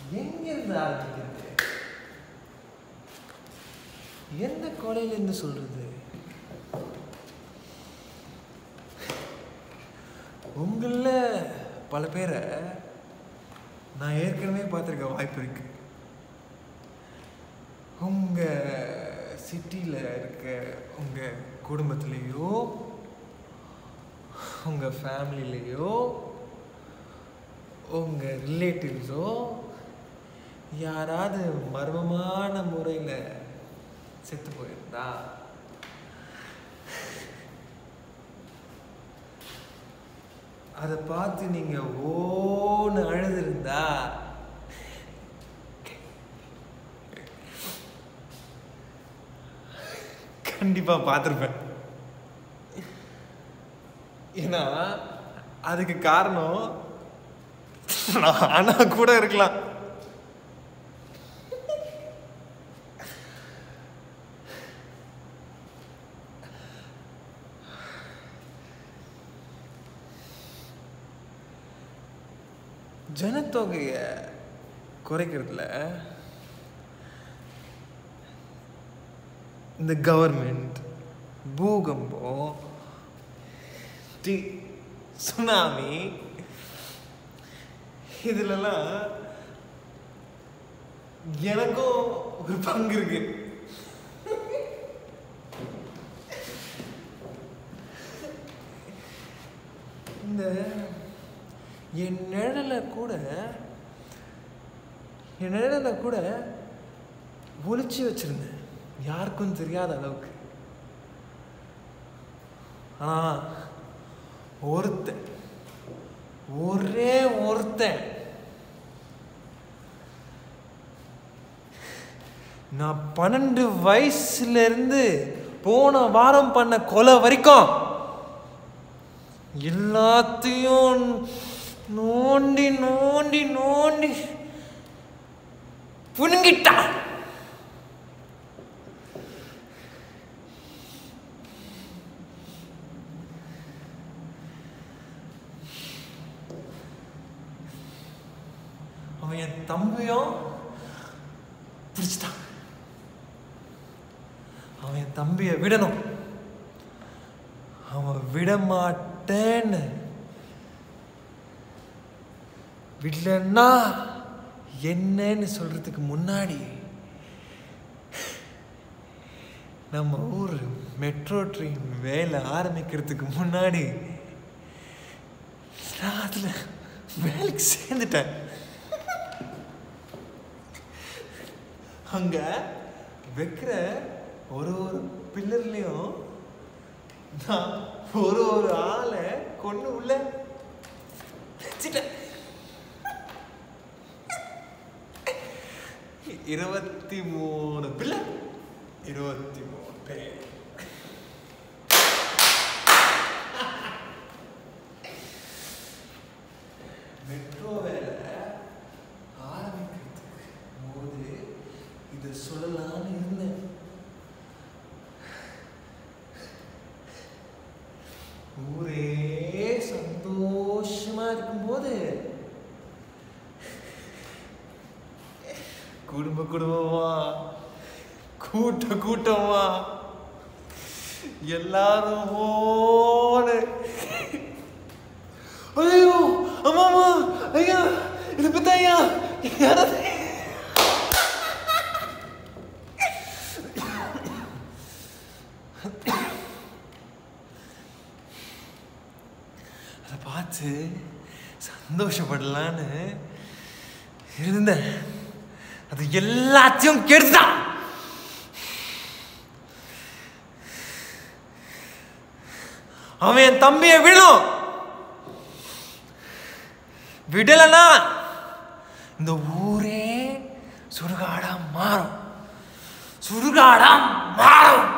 எங்கிருந்து ஆரம்பிக்கிறது எந்த கொலையிலேருந்து சொல்றது உங்களில் பல பேரை நான் ஏற்கனவே பார்த்துருக்க வாய்ப்பு இருக்கு உங்கள் சிட்டியில் இருக்க உங்கள் குடும்பத்துலேயோ உங்கள் ஃபேமிலிலேயோ உங்கள் ரிலேட்டிவ்ஸோ யாராவது மர்மமான முறையில் செத்து போயிருந்தா அதை பார்த்து நீங்கள் ஓன்னு அழுதுருந்தா கண்டிப்பாக பார்த்துருப்பேன் ஏன்னா அதுக்கு காரணம் நானா கூட இருக்கலாம் ஜனத்தொகையை குறைக்கிறதுல இந்த கவர்மெண்ட் பூகம்பம் தி சுனாமி இதுலலாம் எனக்கும் ஒரு பங்கு இருக்கு இந்த என் நிழலை கூட என் நிழலை கூட ஒளிச்சு வச்சிருந்தேன் யாருக்கும் தெரியாத அளவுக்கு ஆனா ஒருத்தன் ஒரே ஒருத்தன் நான் பன்னெண்டு வயசுல இருந்து போன வாரம் பண்ண கொலை வரைக்கும் எல்லாத்தையும் நோண்டி நோண்டி நோண்டி புனுங்கிட்டான் அவன் என் தம்பியும் பிடிச்சிட்டான் அவன் என் தம்பியை விடணும் அவன் விட மாட்டேன்னு விடலன்னா என்னன்னு சொல்றதுக்கு முன்னாடி நம்ம ஊர் மெட்ரோ ட்ரெயின் வேலை ஆரம்பிக்கிறதுக்கு முன்னாடி நான் அதில் வேலைக்கு சேர்ந்துட்டேன் அங்க வைக்கிற ஒரு ஒரு பில்லர்லையும் நான் ஒரு ஒரு ஆளை கொண்டு உள்ள வச்சுட்டேன் இருபத்தி மூணு பில்லர் இருபத்தி மூணு பேர் மெட்ரோ வேலை ஆரம்பிக்கிறதுக்கு போது இதை சொல்லலாம்னு இருந்தேன் ஊரே சந்தோஷமா இருக்கும்போது குடும்ப குடும்பமா கூட்ட கூட்டமா எல்லாரும் ஓடு ஐயோ அம்மாமா ஐயா இது பத்தா ஐயா யாராவது அதை பார்த்து சந்தோஷப்படலான்னு இருந்தேன் அது எல்லாத்தையும் கெடுத்துட்டான் அவன் என் தம்பியை விடும் விடலனா இந்த ஊரே சுடுகாடா மாறும் சுடுகாடா மாறும்